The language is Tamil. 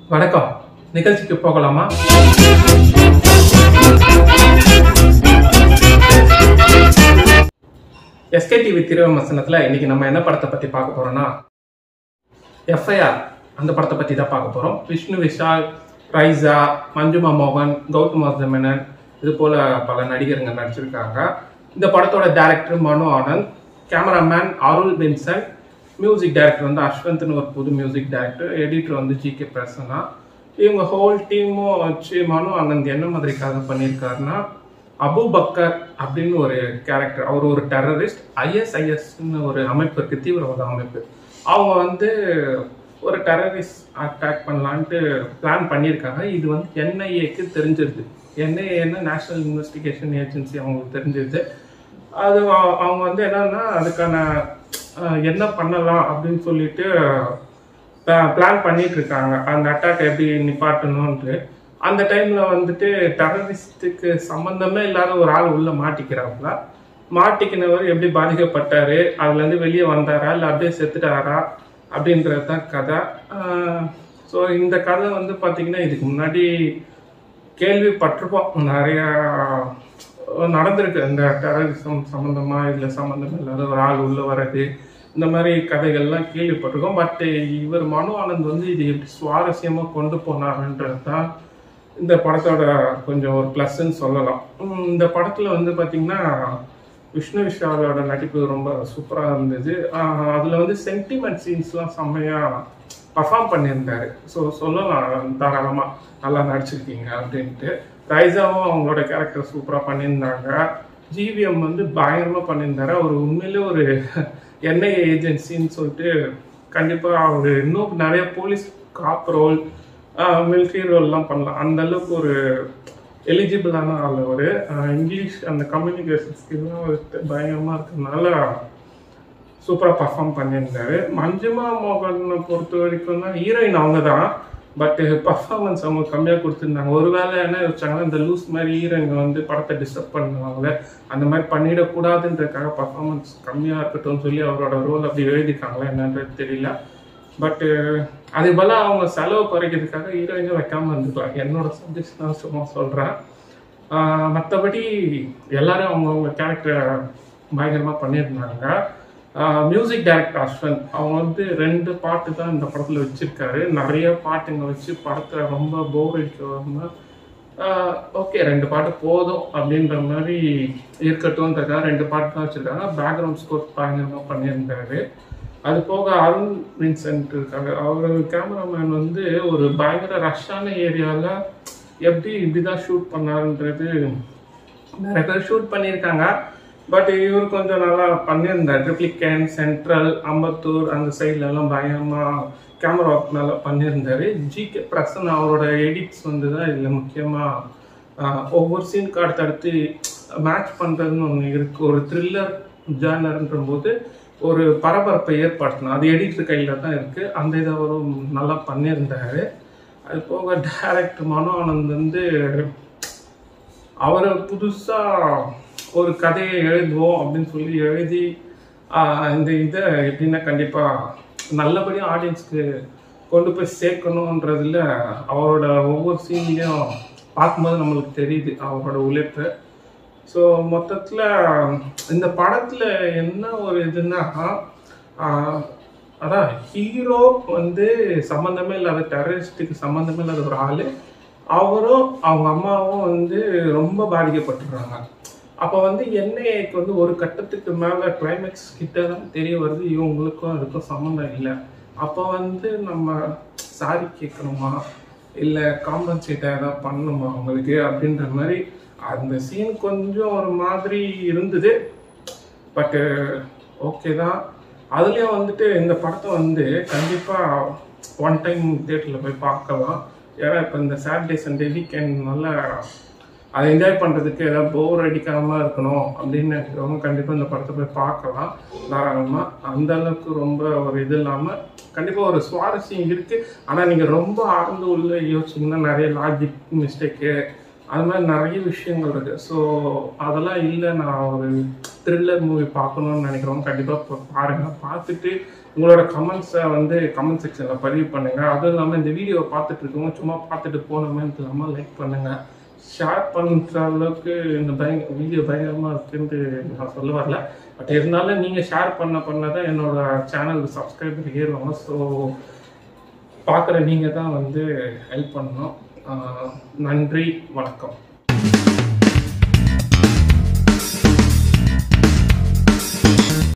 வணக்கம் நிகழ்ச்சிக்கு போகலாமா எஸ்கே டிவி திருவிமர்சனத்தில் இன்னைக்கு நம்ம என்ன படத்தை பற்றி பார்க்க போறோம்னா எஃப்ஐஆர் அந்த படத்தை பற்றி தான் பார்க்க போகிறோம் விஷ்ணு விஷால் ரைசா மஞ்சுமா மோகன் கௌதம் மேனன் இது போல பல நடிகருங்க நடிச்சிருக்காங்க இந்த படத்தோட director Manu Anand cameraman Arul Vincent music director வந்து அஸ்வந்த்னு ஒரு புது மியூசிக் டைரக்டர் எடிட்டர் வந்து ஜி கே பிரசன்னா இவங்க ஹோல் டீமும் வச்சு மனு ஆனந்த் என்ன மாதிரி கதை பண்ணியிருக்காருன்னா அபு பக்கர் அப்படின்னு ஒரு கேரக்டர் அவர் ஒரு டெரரிஸ்ட் ஐஎஸ்ஐஎஸ்ன்னு ஒரு அமைப்பு இருக்கு தீவிரவாத அமைப்பு அவங்க வந்து ஒரு டெரரிஸ்ட் அட்டாக் பண்ணலான்ட்டு பிளான் பண்ணியிருக்காங்க இது வந்து என்ஐஏக்கு தெரிஞ்சிருது என்ஐஏன்னா நேஷனல் இன்வெஸ்டிகேஷன் ஏஜென்சி அவங்களுக்கு தெரிஞ்சிருது அது அவ- அவங்க வந்து என்னன்னா அதுக்கான அஹ், என்ன பண்ணலாம் அப்படின்னு சொல்லிட்டு பிளான் பண்ணிட்டு இருக்காங்க அந்த அட்டாக் எப்படி நிப்பாட்டணும்ன்ட்டு அந்த டைம்ல வந்துட்டு டெரரிஸ்டுக்கு சம்பந்தமே இல்லாத ஒரு ஆள் உள்ள மாட்டிக்கிறாப்புல மாட்டிக்கினவர் எப்படி பாதிக்கப்பட்டாரு அதுல இருந்து வெளியே வந்தாரா இல்ல அப்படியே செத்துட்டாரா அப்படின்றது தான் கதை ஸோ இந்த கதை வந்து பாத்தீங்கன்னா இதுக்கு முன்னாடி கேள்விப்பட்டிருப்போம் நிறைய நடந்திருக்கு இந்த டெரரிசம் சம்மந்தமா இல்லை சம்மந்தம் இல்லாத ஒரு ஆள் உள்ள வர்றது இந்த மாதிரி கதைகள்லாம் கேள்விப்பட்டிருக்கோம் பட் இவர் மனு ஆனந்த் வந்து இது எப்படி சுவாரஸ்யமா கொண்டு போனாருன்றது தான் இந்த படத்தோட கொஞ்சம் ஒரு ப்ளஸ்ன்னு சொல்லலாம் உம் இந்த படத்துல வந்து பாத்தீங்கன்னா விஷ்ணு விஷாலோட நடிப்பு ரொம்ப சூப்பராக இருந்தது ஆஹ் அதுல வந்து சென்டிமெண்ட் சீன்ஸ்லாம் செம்மையா பர்ஃபார்ம் பண்ணியிருந்தாரு ஸோ சொல்லலாம் தாராளமாக நல்லா நடிச்சிருக்கீங்க அப்படின்ட்டு ரைசாவும் அவங்களோட கேரக்டர் சூப்பராக பண்ணியிருந்தாங்க ஜிவிஎம் வந்து பயங்கரமாக பண்ணியிருந்தாரு அவர் உண்மையிலே ஒரு என்ஐஏ ஏஜென்சின்னு சொல்லிட்டு கண்டிப்பாக அவர் இன்னும் நிறைய போலீஸ் காப் ரோல் மிலிட்ரி ரோல்லாம் பண்ணலாம் அந்த அளவுக்கு ஒரு எலிஜிபிளான ஆள் அவர் இங்கிலீஷ் அந்த கம்யூனிகேஷன் ஸ்கில்லாம் அவருக்கு பயங்கரமாக இருக்கிறதுனால சூப்பராக பர்ஃபார்ம் பண்ணியிருந்தாரு மஞ்சுமா மோகனை பொறுத்த வரைக்கும் தான் ஹீரோயின் அவங்க தான் பட் பர்ஃபார்மன்ஸ் அவங்க கம்மியாக கொடுத்துருந்தாங்க ஒருவேளை என்ன யோசிச்சாங்கன்னா இந்த லூஸ் மாதிரி ஹீரோயிங்க வந்து படத்தை டிஸ்டர்ப் பண்ணுவாங்க அந்த மாதிரி பண்ணிடக்கூடாதுன்றதுக்காக பர்ஃபார்மன்ஸ் கம்மியாக இருக்கட்டும்னு சொல்லி அவரோட ரோல் அப்படி எழுதிருக்காங்களா என்னன்றது தெரியல பட்டு அதே போல அவங்க செலவு குறைக்கிறதுக்காக ஹீரோயினை வைக்காம இருந்துக்கலாம் என்னோட சஜஷன் நான் சும்மா சொல்கிறேன் மற்றபடி எல்லாரும் அவங்கவுங்க கேரக்டரை பயங்கரமாக பண்ணியிருந்தாங்க மியூசிக் டைரக்டர் அஸ்வந்த் அவங்க வந்து ரெண்டு பாட்டு தான் இந்த படத்தில் வச்சிருக்காரு நிறைய பாட்டுங்க வச்சு படத்தை ரொம்ப போர் அடிக்காம ஓகே ரெண்டு பாட்டு போதும் அப்படின்ற மாதிரி இருக்கட்டும்ன்றதுக்காக ரெண்டு பாட்டு தான் வச்சிருக்காங்க பேக்ரவுண்ட் ஸ்கோர் பயங்கரமாக பண்ணியிருந்தாரு அது போக அருண் வின்சென்ட் இருக்காங்க அவர் கேமராமேன் வந்து ஒரு பயங்கர ரஷ்ஷான ஏரியாவில் எப்படி இப்படிதான் ஷூட் பண்ணாருன்றது நிறைய பேர் ஷூட் பண்ணியிருக்காங்க பட் இவர் கொஞ்சம் நல்லா பண்ணியிருந்தார் ட்ரிப்ளிகேன் சென்ட்ரல் அம்பத்தூர் அந்த சைட்ல எல்லாம் பயங்கரமாக கேமரா ஒர்க் நல்லா பண்ணியிருந்தாரு ஜி கே பிரசன் அவரோட எடிட்ஸ் வந்து தான் இதில் முக்கியமாக ஒவ்வொரு சீனுக்கு அடுத்தடுத்து மேட்ச் பண்ணுறதுன்னு ஒன்று இருக்கு ஒரு த்ரில்லர் ஜானர்ன்ற போது ஒரு பரபரப்பை ஏற்படுத்தணும் அது எடிட்டர் கையில் தான் இருக்கு அந்த இதை அவரும் நல்லா பண்ணியிருந்தாரு அது போக டைரக்டர் மனோ ஆனந்த் வந்து அவர் புதுசா ஒரு கதையை எழுதுவோம் அப்படின்னு சொல்லி எழுதி ஆஹ், இந்த இதை எப்படின்னா கண்டிப்பா நல்லபடியா ஆடியன்ஸ்க்கு கொண்டு போய் சேர்க்கணுன்றதுல அவரோட ஒவ்வொரு சீன்லையும் பார்க்கும்போது நம்மளுக்கு தெரியுது அவரோட உழைப்பு ஸோ மொத்தத்தில் இந்த படத்தில் என்ன ஒரு இதுன்னா ஆஹ், அதான் ஹீரோ வந்து சம்மந்தமே இல்லாத டெரரிஸ்ட்டுக்கு சம்மந்தமே இல்லாத ஒரு ஆள் அவரும் அவங்க அம்மாவும் வந்து ரொம்ப பாதிக்கப்பட்டுடுறாங்க அப்போ வந்து என்ஐஏக்கு வந்து ஒரு கட்டத்துக்கு மேலே கிளைமேக்ஸ் கிட்ட தான் தெரிய வருது இவங்களுக்கும் அதுக்கும் சம்மந்தம் இல்லை அப்போ வந்து நம்ம சாரி கேட்கணுமா இல்லை காம்பன்சேட்டாக ஏதாவது பண்ணணுமா அவங்களுக்கு அப்படின்ற மாதிரி அந்த சீன் கொஞ்சம் ஒரு மாதிரி இருந்தது பட்டு ஓகே தான் அதுலேயும் வந்துட்டு இந்த படத்தை வந்து கண்டிப்பாக ஒன் டைம் தேட்டரில் போய் பார்க்கலாம் ஏன்னா இப்போ இந்த சாட்டர்டே சண்டே வீக்கெண்ட் நல்லா அதை என்ஜாய் பண்ணுறதுக்கு ஏதாவது போர் அடிக்காமல் இருக்கணும் அப்படின்னு நினைக்கிறவங்க கண்டிப்பாக இந்த படத்தை போய் பார்க்கலாம் தாராளமாக அந்த அளவுக்கு ரொம்ப ஒரு இது இல்லாமல் கண்டிப்பாக ஒரு சுவாரஸ்யம் இருக்குது ஆனால் நீங்கள் ரொம்ப ஆழ்ந்து உள்ள யோசிச்சிங்கன்னா நிறைய லாஜிக் மிஸ்டேக்கு அது மாதிரி நிறைய விஷயங்கள் இருக்கு ஸோ அதெல்லாம் இல்லை நான் ஒரு த்ரில்லர் மூவி பார்க்கணும்னு நினைக்கிறவங்க கண்டிப்பாக பாருங்க பார்த்துட்டு உங்களோட கமெண்ட்ஸை வந்து கமெண்ட் செக்ஷனில் பதிவு பண்ணுங்க அதுவும் இல்லாமல் இந்த வீடியோவை பார்த்துட்டு இருக்கவங்க சும்மா பார்த்துட்டு போனோமேன்ட்டு இல்லாமல் லைக் பண்ணுங்க ஷேர் பண்ணுற அளவுக்கு இந்த பயங்க வீடியோ பயங்கரமாக இருக்குன்ட்டு நான் சொல்ல வரல பட் இருந்தாலும் நீங்கள் ஷேர் பண்ண பண்ண தான் என்னோட சேனல் சப்ஸ்கிரைபர் ஏறுவாங்க ஸோ பார்க்குற நீங்கள் தான் வந்து ஹெல்ப் பண்ணணும் ஆஹ் நன்றி வணக்கம்